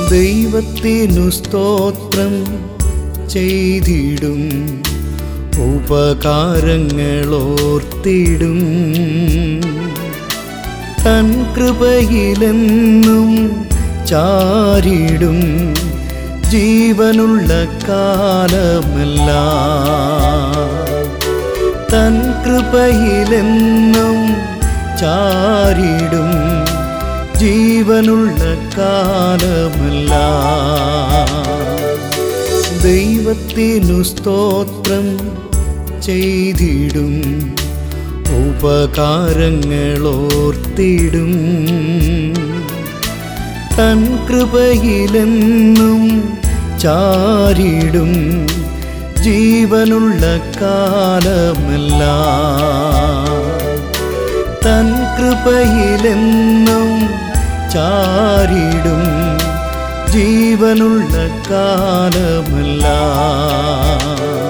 ദൈവത്തിനു സ്തോത്രം ചെയ്തിടും ഉപകാരങ്ങളോർത്തിടും തൻ കൃപയിലെന്നും ചാരിടും ജീവനുള്ള കാലമെല്ലാം തൻ കൃപയിലെന്നും ചാരിടും ജീവനുള്ള കാലമെല്ലാം ദൈവത്തിനു സ്തോത്രം ചെയ്തിടും ഉപകാരങ്ങളോർത്തിടും തൻ കൃപയിലെന്നും ചാരിടും ജീവനുള്ള കാലമെല്ലാം തൻ കൃപയിലെന്നും ചാരിടും ജീവനുള്ള കാലമെല്ലാം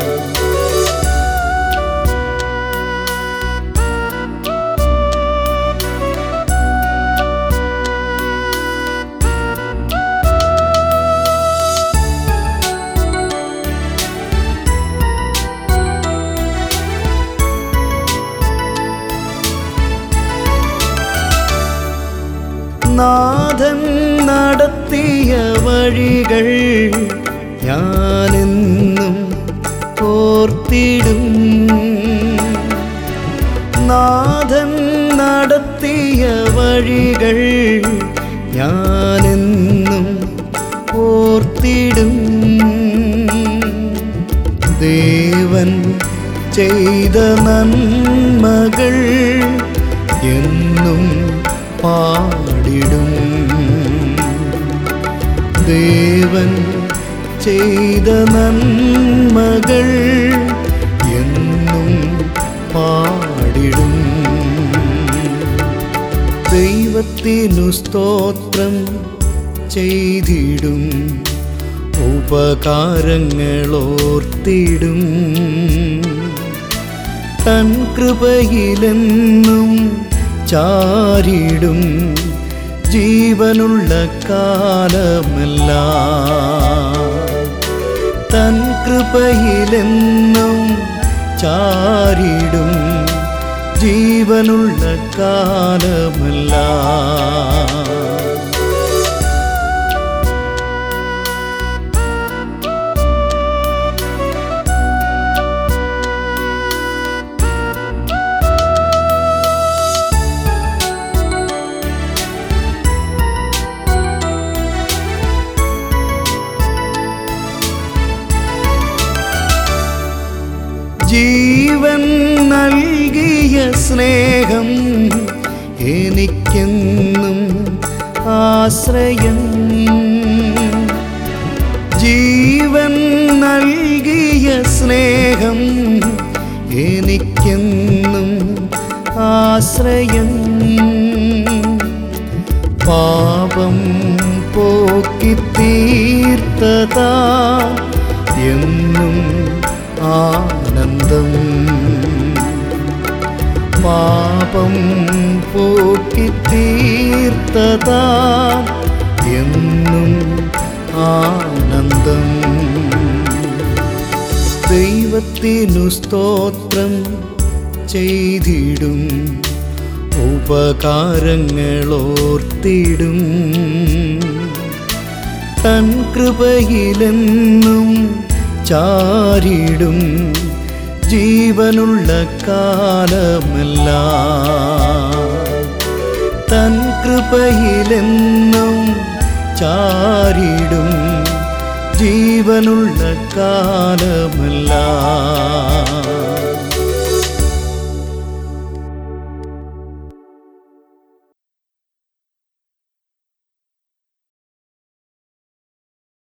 നാഥൻ നടത്തിയ വഴികൾ ഞാനെന്നും ഓർത്തിടും നാഥൻ നടത്തിയ വഴികൾ ഞാനെന്നും ഓർത്തിടും ദേവൻ ചെയ്ത നന്മകൾ എന്നും പാടിടും ദേവൻ ചെയ്ത നന്മകൾ എന്നും പാടിടും ദൈവത്തിനു സ്തോത്രം ചെയ്തിടും ഉപകാരങ്ങളോർത്തിടും തൻ കൃപയിലെന്നും ചാരിടും ജീവനുള്ള കാലമെല്ലാം തൻ കൃപയിലെന്നും ചാരിടും ജീവനുള്ള കാലമെല്ലാം ജീവൻ നൽകിയ സ്നേഹം എനിക്കെന്നും ആശ്രയം ജീവൻ നൽകിയ സ്നേഹം എനിക്കെന്നും ആശ്രയം പാപം പോക്കി തീർത്തതാ എന്നും ആനന്ദം പാപം പോക്കി തീർത്തതാ എന്നും ആനന്ദം ദൈവത്തിനു സ്തോത്രം ചെയ്തിടും ഉപകാരങ്ങളോർത്തിടും തൻ കൃപയിലെന്നും ചാരിടും ജീവനുള്ള കാലമെല്ലാം തൻ കൃപയിലെന്നും ചാരിടും ജീവനുള്ള കാലമെല്ലാം